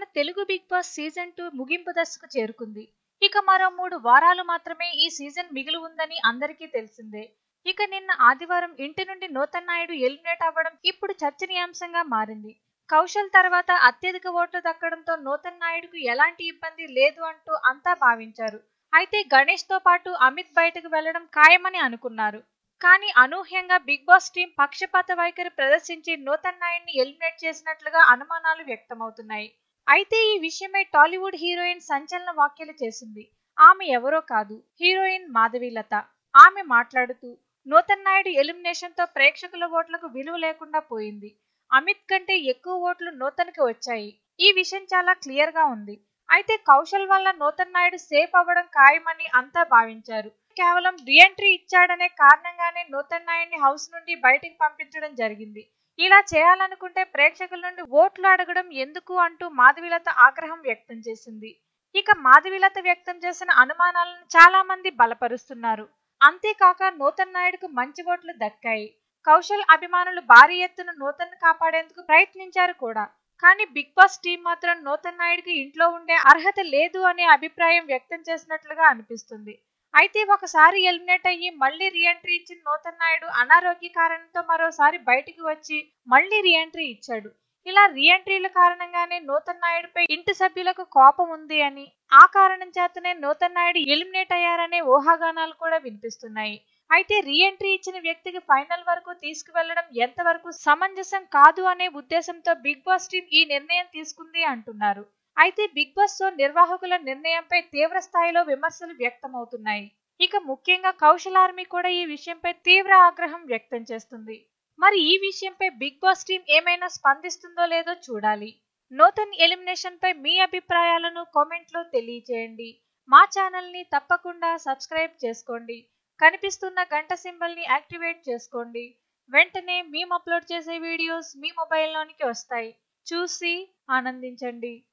మన Telugu Bigg Boss season two ముగింపు దశకు చేరుకుంది ఇక మరో మూడు వారాలు మాత్రమే ఈ సీజన్ మిగిలి ఉందని అందరికీ తెలిసిందే ఇక నిన్న ఆదివారం ఇంటి నుండి నూతన్ నాయుడు ఎలిమినేట్ అవ్వడం ఇప్పుడు చర్చనీయాంశంగా మారింది కౌశల్ తర్వాత అత్యధిక ఓట్లు దక్కడంతో నూతన్ నాయుడుకు ఎలాంటి ఇబ్బంది లేదు అంటూ అంతా భావించారు అయితే గణేష్ తో పాటు అమిత్ బయటకు వెళ్లడం ఖాయమని అనుకున్నారు కానీ అనూహ్యంగా బిగ్ బాస్ టీం పక్షపాత వైఖరి ప్రదర్శించి నూతన్ నాయుడిని ఎలిమినేట్ చేసినట్లుగా అనుమానాలు వ్యక్తమవుతున్నాయి అయితే ఈ విషయమై టాలీవుడ్ హీరోయిన్ సంచలన వ్యాఖ్యలు చేసింది ఆమె ఎవరో కాదు హీరోయిన్ మాధవీలత ఆమె మాట్లాడుతూ నూతన్ నాయుడు ఎలిమినేషన్ తో ప్రేక్షకుల ఓట్లకు విలువ లేకుండా పోయింది అమిత్ కంటే ఎక్కువ ఓట్లు నూతన్కి వచ్చాయి ఈ విషయం చాలా క్లియర్ గా ఉంది అయితే కౌశల్ వల్ల నూతన్ నాయుడు సేఫ్ అవ్వడం ఖాయమని అంతా భావించారు కేవలం రీఎంట్రీ ఇచ్చాడనే కారణంగానే నూతన్ నాయుడిని హౌస్ నుండి బయటికి పంపించడం జరిగింది ఇలా చేయాలనుకుంటే ప్రేక్షకుల నుండి ఓట్లు అడగడం ఎందుకు అంటూ మాధవిలత ఆగ్రహం వ్యక్తం చేసింది ఇక మాధవిలత వ్యక్తం చేసిన అనుమానాలను చాలా మంది బలపరుస్తున్నారు అంతేకాక నూతన్ నాయుడుకు మంచి ఓట్లు దక్కాయి కౌశల్ అభిమానులు భారీ ఎత్తున నూతన్ కాపాడేందుకు ప్రయత్నించారు కూడా కానీ బిగ్ బాస్ టీం మాత్రం నూతన్ నాయుడుకి ఇంట్లో ఉండే అర్హత లేదు అనే అభిప్రాయం వ్యక్తం చేసినట్లుగా అనిపిస్తుంది అయితే ఒకసారి ఎలిమినేట్ అయ్యి మళ్ళీ రీఎంట్రీ ఇచ్చిన నూతన్ నాయుడు అనారోగ్య కారణంతో మరోసారి బయటికి వచ్చి మళ్ళీ రీఎంట్రీ ఇచ్చాడు ఇలా రీఎంట్రీల కారణంగానే నూతన్ నాయుడుపై ఇంటి సభ్యులకు కోపం ఉంది అని ఆ కారణం చేతనే నూతన్ నాయుడు ఎలిమినేట్ అయ్యారనే ఊహాగానాలు కూడా వినిపిస్తున్నాయి అయితే రీఎంట్రీ ఇచ్చిన వ్యక్తికి ఫైనల్ వరకు తీసుకువెళ్లడం ఎంతవరకు సమంజసం కాదు అనే ఉద్దేశంతో బిగ్ బాస్ టీం ఈ నిర్ణయం తీసుకుంది అంటున్నారు అయితే బిగ్ బాస్ షో నిర్వాహకుల నిర్ణయంపై తీవ్ర స్థాయిలో విమర్శలు వ్యక్తమవుతున్నాయి ఇక ముఖ్యంగా కౌశల్ ఆర్మీ కూడా ఈ విషయంపై తీవ్ర ఆగ్రహం వ్యక్తం చేస్తుంది మరి ఈ విషయంపై బిగ్ బాస్ టీం ఏమైనా స్పందిస్తుందో లేదో చూడాలి నూతన్ ఎలిమినేషన్ పై మీ అభిప్రాయాలను కామెంట్లో తెలియచేయండి మా ఛానల్ ని తప్పకుండా సబ్స్క్రైబ్ చేసుకోండి కనిపిస్తున్న గంట సింబల్ ని యాక్టివేట్ చేసుకోండి వెంటనే మేము అప్లోడ్ చేసే వీడియోస్ మీ మొబైల్లోనికి వస్తాయి చూసి ఆనందించండి